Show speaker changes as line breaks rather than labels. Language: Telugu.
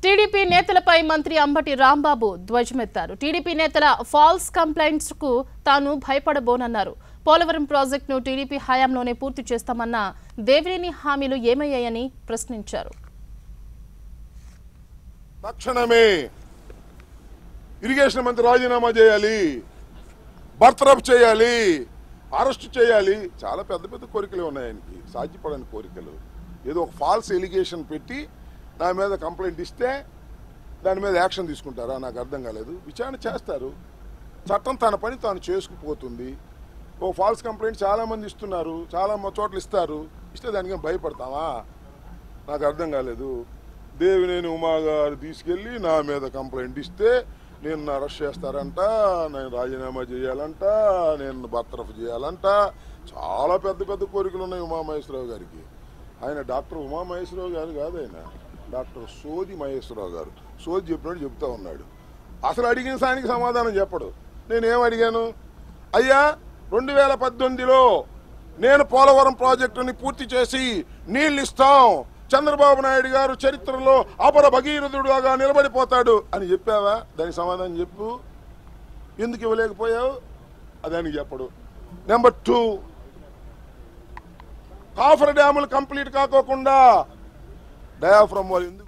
టీడీపీ నేతలపై మంత్రి అంబటి రాంబాబు ధ్వజమెత్తారు టీడీపీ నేతల ఫాల్స్ కంప్లైంట్స్ కు తాను భయపడబోనన్నారు పోలవరం ప్రాజెక్టును టీడీపీ హయాంలోనే పూర్తి చేస్తామన్న దేవినేని హామీలు ఏమయ్యాయని ప్రశ్నించారు
తక్షణమే ఇరిగేషన్ మంత్రి రాజీనామా చేయాలి బర్తరఫ్ చేయాలి అరెస్ట్ చేయాలి చాలా పెద్ద పెద్ద కోరికలు ఉన్నాయి ఆయనకి సాధ్యపడని కోరికలు ఏదో ఒక ఫాల్స్ ఎలిగేషన్ పెట్టి నా మీద కంప్లైంట్ ఇస్తే దాని మీద యాక్షన్ తీసుకుంటారా నాకు అర్థం కాలేదు విచారణ చేస్తారు చట్టం తన పని తాను చేసుకుపోతుంది ఓ ఫాల్స్ కంప్లైంట్ చాలా మంది ఇస్తున్నారు చాలా మ- చోట్ల ఇస్తారు ఇస్తే దానికి భయపడతావా నాకు అర్థం కాలేదు దేవినేని ఉమా గారు తీసుకెళ్ళి నా మీద కంప్లైంట్ ఇస్తే నేను అరెస్ట్ చేస్తారంట నేను రాజీనామా చేయాలంట నేను బర్తరఫ్ చేయాలంట చాలా పెద్ద పెద్ద కోరికలు ఉన్నాయి ఉమామహేశ్వరరావు గారికి ఆయన డాక్టర్ ఉమామహేశ్వరరావు గారు కాదు ఆయన డాక్టర్ సోది మహేశ్వరరావు గారు సోది చెప్పినట్టు చెప్తా ఉన్నాడు అసలు అడిగిన సానికి సమాధానం చెప్పడు నేనేం అడిగాను అయ్యా రెండు వేల పద్దెనిమిదిలో నేను పోలవరం ప్రాజెక్టుని పూర్తి చేసి నీళ్ళు ఇస్తాం చంద్రబాబు నాయుడు గారు చరిత్రలో అపర భగీరథుడుగా నిలబడిపోతాడు అని చెప్పావా దానికి సమాధానం చెప్పు ఎందుకు ఇవ్వలేకపోయావు అదానికి చెప్పడు నెంబర్ టూ కాఫర్ డ్యాములు కంప్లీట్ కాకోకుండా డయాఫ్రమ్ వాళ్ళు ఎందుకు